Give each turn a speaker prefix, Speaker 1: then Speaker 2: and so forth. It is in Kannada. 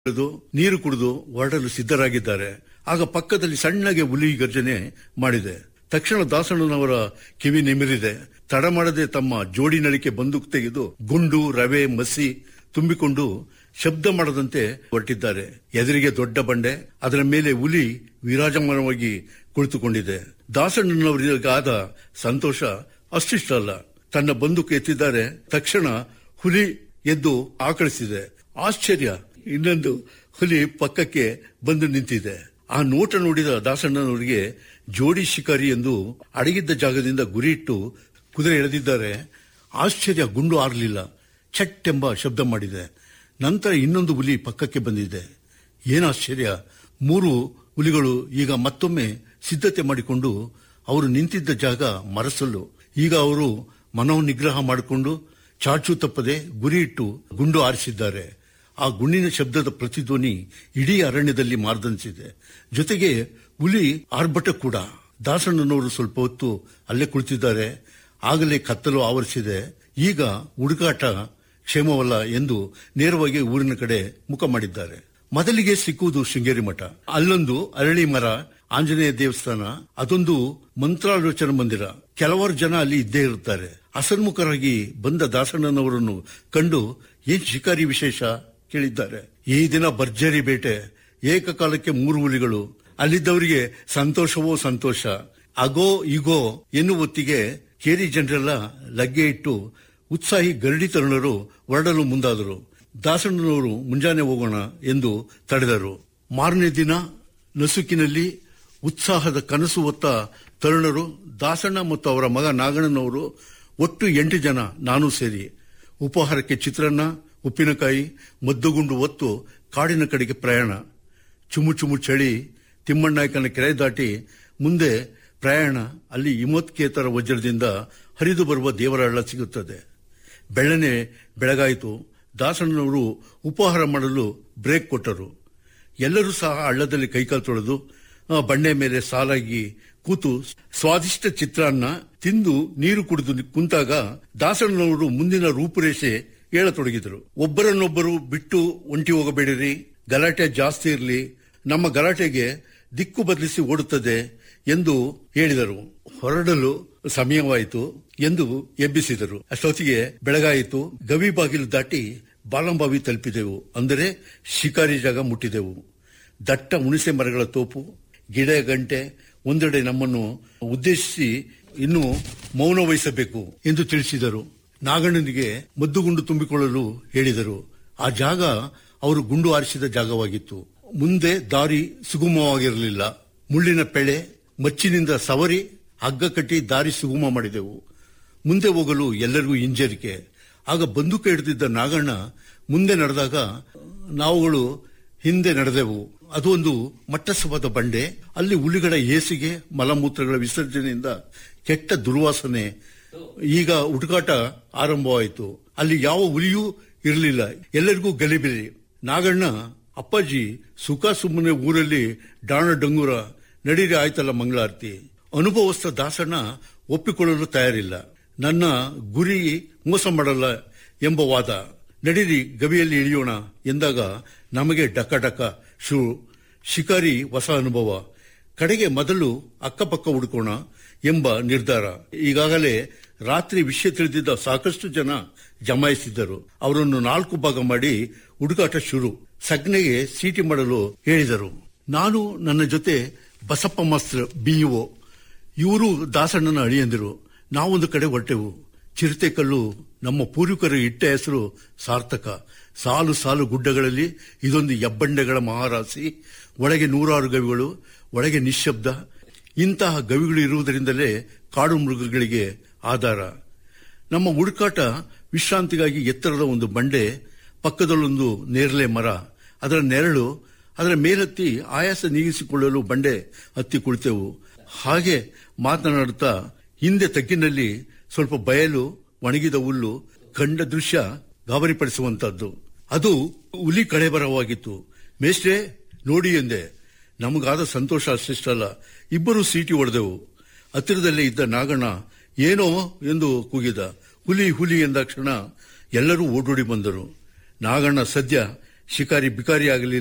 Speaker 1: ಕುಡಿದು ನೀರು ಕುಡಿದು ಹೊರಡಲು ಸಿದ್ಧರಾಗಿದ್ದಾರೆ ಆಗ ಪಕ್ಕದಲ್ಲಿ ಸಣ್ಣಗೆ ಹುಲಿ ಗರ್ಜನೆ ಮಾಡಿದೆ ತಕ್ಷಣ ದಾಸಣ್ಣನವರ ಕಿವಿ ನಿಮಿರಿದೆ ತಡ ಮಾಡದೆ ತಮ್ಮ ಜೋಡಿ ನಳಿಕೆ ಬಂದೂಕು ತೆಗೆದು ಗುಂಡು ರವೆ ಮಸಿ ತುಂಬಿಕೊಂಡು ಶಬ್ದ ಮಾಡದಂತೆ ಹೊರಟಿದ್ದಾರೆ ಎದುರಿಗೆ ದೊಡ್ಡ ಬಂಡೆ ಅದರ ಮೇಲೆ ಹುಲಿ ವಿರಾಜಮಾನವಾಗಿ ಕುಳಿತುಕೊಂಡಿದೆ ದಾಸಣ್ಣನವರಿಗಾದ ಸಂತೋಷ ಅಷ್ಟಿಷ್ಟಲ್ಲ ತನ್ನ ಬಂದೂಕು ಎತ್ತಿದ್ದಾರೆ ತಕ್ಷಣ ಹುಲಿ ಎದ್ದು ಆಕಳಿಸಿದೆ ಆಶ್ಚರ್ಯ ಇನ್ನೊಂದು ಹುಲಿ ಪಕ್ಕಕ್ಕೆ ಬಂದು ನಿಂತಿದೆ ಆ ನೋಟ ನೋಡಿದ ದಾಸಣ್ಣನವರಿಗೆ ಜೋಡಿ ಶಿಕಾರಿ ಎಂದು ಅಡಗಿದ್ದ ಜಾಗದಿಂದ ಗುರಿಯಿಟ್ಟು ಕುದುರೆ ಎಳೆದಿದ್ದಾರೆ ಆಶ್ಚರ್ಯ ಗುಂಡು ಆರಲಿಲ್ಲ ಛಟ್ ಎಂಬ ಶಬ್ದ ಮಾಡಿದೆ ನಂತರ ಇನ್ನೊಂದು ಹುಲಿ ಪಕ್ಕಕ್ಕೆ ಬಂದಿದೆ ಏನು ಆಶ್ಚರ್ಯ ಮೂರು ಹುಲಿಗಳು ಈಗ ಮತ್ತೊಮ್ಮೆ ಸಿದ್ಧತೆ ಮಾಡಿಕೊಂಡು ಅವರು ನಿಂತಿದ್ದ ಜಾಗ ಮರಸಲು ಈಗ ಅವರು ಮನೋನಿಗ್ರಹ ಮಾಡಿಕೊಂಡು ಚಾಚು ತಪ್ಪದೆ ಗುರಿಯಿಟ್ಟು ಗುಂಡು ಆರಿಸಿದ್ದಾರೆ ಆ ಗುಂಡಿನ ಶಬ್ದದ ಪ್ರತಿಧ್ವನಿ ಇಡೀ ಅರಣ್ಯದಲ್ಲಿ ಮಾರ್ದನಿಸಿದೆ ಜೊತೆಗೆ ಹುಲಿ ಆರ್ಭಟ ಕೂಡ ದಾಸಣ್ಣನವರು ಸ್ವಲ್ಪ ಹೊತ್ತು ಅಲ್ಲೇ ಕುಳಿತಿದ್ದಾರೆ ಆಗಲೇ ಕತ್ತಲು ಆವರಿಸಿದೆ ಈಗ ಹುಡುಕಾಟ ಕ್ಷೇಮವಲ್ಲ ಎಂದು ನೇರವಾಗಿ ಊರಿನ ಕಡೆ ಮುಖ ಮಾಡಿದ್ದಾರೆ ಮೊದಲಿಗೆ ಸಿಕ್ಕುವುದು ಶೃಂಗೇರಿ ಮಠ ಅಲ್ಲೊಂದು ಅರಳಿ ಮರ ಆಂಜನೇಯ ದೇವಸ್ಥಾನ ಅದೊಂದು ಮಂತ್ರಾಲೋಚನ ಮಂದಿರ ಕೆಲವಾರು ಜನ ಅಲ್ಲಿ ಇದ್ದೇ ಇರುತ್ತಾರೆ ಅಸನ್ಮುಖರಾಗಿ ಬಂದ ದಾಸಣ್ಣನವರನ್ನು ಕಂಡು ಏನ್ ಶಿಕಾರಿ ವಿಶೇಷ ಕೇಳಿದ್ದಾರೆ ಈ ದಿನ ಭರ್ಜರಿ ಬೇಟೆ ಏಕಕಾಲಕ್ಕೆ ಮೂರು ಹುಲಿಗಳು ಅಲ್ಲಿದ್ದವರಿಗೆ ಸಂತೋಷವೋ ಸಂತೋಷ ಅಗೋ ಇಗೋ ಎನ್ನುವ ಹೊತ್ತಿಗೆ ಕೇರಿ ಜನರೆಲ್ಲ ಲಗ್ಗೆ ಇಟ್ಟು ಉತ್ಸಾಹಿ ಗರಡಿ ತರುಣರು ಹೊರಡಲು ಮುಂದಾದರು ದಾಸಣ್ಣನವರು ಮುಂಜಾನೆ ಹೋಗೋಣ ಎಂದು ತಡೆದರು ಮಾರನೇ ದಿನ ನಸುಕಿನಲ್ಲಿ ಉತ್ಸಾಹದ ಕನಸು ಹೊತ್ತ ತರುಣರು ದಾಸಣ್ಣ ಮತ್ತು ಅವರ ಮಗ ನಾಗಣ್ಣನವರು ಒಟ್ಟು ಎಂಟು ಜನ ನಾನು ಸೇರಿ ಉಪಹಾರಕ್ಕೆ ಚಿತ್ರಾನ್ನ ಉಪ್ಪಿನಕಾಯಿ ಮದ್ದುಗುಂಡು ಹೊತ್ತು ಕಾಡಿನ ಕಡೆಗೆ ಪ್ರಯಾಣ ಚುಮು ಚುಮು ಚಳಿ ತಿಮ್ಮಣ್ಣಾಯಕನ ಕೆರೆ ದಾಟಿ ಮುಂದೆ ಪ್ರಯಾಣ ಅಲ್ಲಿ ಹಿಮೋತ್ಕೇತರ ವಜ್ರದಿಂದ ಹರಿದು ಬರುವ ದೇವರ ಹಳ್ಳ ಸಿಗುತ್ತದೆ ಬೆಳ್ಳನೆ ಬೆಳಗಾಯಿತು ದಾಸಣ್ಣನವರು ಉಪಹಾರ ಮಾಡಲು ಬ್ರೇಕ್ ಕೊಟ್ಟರು ಎಲ್ಲರೂ ಸಹ ಹಳ್ಳದಲ್ಲಿ ಕೈಕಾಲು ತೊಳೆದು ಆ, ಬಂಡೆ ಮೇಲೆ ಸಾಲಾಗಿ ಕೂತು ಸ್ವಾದಿಷ್ಟ ಚಿತ್ರಾನ್ನ ತಿಂದು ನೀರು ಕುಡಿದು ಕುಂತಾಗ ದಾಸಣ್ಣನವರು ಮುಂದಿನ ರೂಪುರೇಷೆ ಹೇಳತೊಡಗಿದರು ಒಬ್ಬರನ್ನೊಬ್ಬರು ಬಿಟ್ಟು ಒಂಟಿ ಹೋಗಬೇಡಿರಿ ಗಲಾಟೆ ಜಾಸ್ತಿ ಇರಲಿ ನಮ್ಮ ಗಲಾಟೆಗೆ ದಿಕ್ಕು ಬದಲಿಸಿ ಓಡುತ್ತದೆ ಎಂದು ಹೇಳಿದರು ಹೊರಡಲು ಸಮಯವಾಯಿತು ಎಂದು ಎಬ್ಬಿಸಿದರು ಅಷ್ಟೊತ್ತಿಗೆ ಬೆಳಗಾಯಿತು ಗವಿ ಬಾಗಿಲು ದಾಟಿ ಬಾಲಂಬಾವಿ ತಲುಪಿದೆವು ಅಂದರೆ ಶಿಕಾರಿ ಜಾಗ ಮುಟ್ಟಿದೆವು ದಟ್ಟ ಹುಣಸೆ ಮರಗಳ ತೋಪು ಗಿಡ ಗಂಟೆ ಒಂದೆಡೆ ನಮ್ಮನ್ನು ಉದ್ದೇಶಿಸಿ ಇನ್ನು ಮೌನ ವಹಿಸಬೇಕು ಎಂದು ತಿಳಿಸಿದರು ನಾಗಣ್ಣನಿಗೆ ಮದ್ದುಗುಂಡು ತುಂಬಿಕೊಳ್ಳಲು ಹೇಳಿದರು ಆ ಜಾಗ ಅವರು ಗುಂಡು ಆರಿಸಿದ ಜಾಗವಾಗಿತ್ತು ಮುಂದೆ ದಾರಿ ಸುಗಮವಾಗಿರಲಿಲ್ಲ ಮುಳ್ಳಿನ ಪೆಳೆ ಮಚ್ಚಿನಿಂದ ಸವರಿ ಹಗ್ಗ ಕಟ್ಟಿ ದಾರಿ ಸುಗಮ ಮಾಡಿದೆವು ಮುಂದೆ ಹೋಗಲು ಎಲ್ಲರಿಗೂ ಹಿಂಜರಿಕೆ ಆಗ ಬಂದೂಕ ಹಿಡಿದಿದ್ದ ನಾಗಣ್ಣ ಮುಂದೆ ನಡೆದಾಗ ನಾವುಗಳು ಹಿಂದೆ ನಡೆದೆವು ಅದು ಒಂದು ಮಟ್ಟಸವಾದ ಬಂಡೆ ಅಲ್ಲಿ ಹುಲಿಗಳ ಏಸಿಗೆ ಮಲಮೂತ್ರಗಳ ವಿಸರ್ಜನೆಯಿಂದ ಕೆಟ್ಟ ದುರ್ವಾಸನೆ ಈಗ ಹುಡುಕಾಟ ಆರಂಭವಾಯಿತು ಅಲ್ಲಿ ಯಾವ ಹುಲಿಯೂ ಇರಲಿಲ್ಲ ಎಲ್ಲರಿಗೂ ಗಲಿಬಿಲಿ ನಾಗಣ್ಣ ಅಪ್ಪಾಜಿ ಸುಖ ಸುಮ್ಮನೆ ಊರಲ್ಲಿ ಡಾಣ ಡಂಗೂರ ನಡೀರಿ ಆಯ್ತಲ್ಲ ಮಂಗಳಾರತಿ ಅನುಭವಸ್ಥ ದಾಸಣ್ಣ ಒಪ್ಪಿಕೊಳ್ಳಲು ತಯಾರಿಲ್ಲ ನನ್ನ ಗುರಿ ಮೋಸ ಮಾಡಲ್ಲ ಎಂಬ ವಾದ ನಡೀರಿ ಗವಿಯಲ್ಲಿ ಇಳಿಯೋಣ ಎಂದಾಗ ನಮಗೆ ಡಕ ಡಕ ಶೂ ಶಿಕಾರಿ ಹೊಸ ಅನುಭವ ಕಡೆಗೆ ಮೊದಲು ಅಕ್ಕಪಕ್ಕ ಹುಡುಕೋಣ ಎಂಬ ನಿರ್ಧಾರ ಈಗಾಗಲೇ ರಾತ್ರಿ ವಿಷಯ ತಿಳಿದಿದ್ದ ಸಾಕಷ್ಟು ಜನ ಜಮಾಯಿಸಿದ್ದರು ಅವರನ್ನು ನಾಲ್ಕು ಭಾಗ ಮಾಡಿ ಹುಡುಕಾಟ ಶುರು ಸಗ್ನೆಗೆ ಸೀಟಿ ಮಾಡಲು ಹೇಳಿದರು ನಾನು ನನ್ನ ಜೊತೆ ಬಸಪ್ಪ ಮಾಸ್ತರ ಬಿಇಒ ಇವರು ದಾಸಣ್ಣನ ಅಳಿಯಂದಿರು ನಾವೊಂದು ಕಡೆ ಹೊರಟೆವು ಚಿರತೆಕಲ್ಲು ನಮ್ಮ ಪೂರ್ವಿಕರು ಇಟ್ಟ ಹೆಸರು ಸಾರ್ಥಕ ಸಾಲು ಸಾಲು ಗುಡ್ಡಗಳಲ್ಲಿ ಇದೊಂದು ಹೆಬ್ಬಂಡೆಗಳ ಮಹಾರಾಶಿ ಒಳಗೆ ನೂರಾರು ಗವಿಗಳು ಒಳಗೆ ನಿಶ್ಶಬ್ದ ಇಂತಹ ಗವಿಗಳು ಇರುವುದರಿಂದಲೇ ಕಾಡು ಮೃಗಗಳಿಗೆ ಆಧಾರ ನಮ್ಮ ಹುಡುಕಾಟ ವಿಶ್ರಾಂತಿಗಾಗಿ ಎತ್ತರದ ಒಂದು ಬಂಡೆ ಪಕ್ಕದಲ್ಲೊಂದು ನೇರಳೆ ಮರ ಅದರ ನೆರಳು ಅದರ ಮೇಲತ್ತಿ ಆಯಾಸ ನೀಗಿಸಿಕೊಳ್ಳಲು ಬಂಡೆ ಹತ್ತಿ ಕುಳಿತೆವು ಹಾಗೆ ಮಾತನಾಡುತ್ತಾ ಹಿಂದೆ ತಗ್ಗಿನಲ್ಲಿ ಸ್ವಲ್ಪ ಬಯಲು ಒಣಗಿದ ಹುಲ್ಲು ಕಂಡ ದೃಶ್ಯ ಗಾಬರಿಪಡಿಸುವಂತದ್ದು ಅದು ಹುಲಿ ಕಳೆಬರವಾಗಿತ್ತು ಮೇಷ್ಟ್ರೆ ನೋಡಿ ಎಂದೆ ನಮಗಾದ ಸಂತೋಷ ಅಷ್ಟಿಷ್ಟಲ್ಲ ಇಬ್ಬರು ಸೀಟಿ ಹೊಡೆದೆವು ಹತ್ತಿರದಲ್ಲೇ ಇದ್ದ ನಾಗಣ್ಣ ಏನೋ ಎಂದು ಕೂಗಿದ ಹುಲಿ ಹುಲಿ ಎಂದಾಕ್ಷಣ ಎಲ್ಲರೂ ಓಡೋಡಿ ಬಂದರು ನಾಗಣ್ಣ ಸದ್ಯ ಶಿಕಾರಿ ಬಿಕಾರಿ ಆಗಲಿಲ್ಲ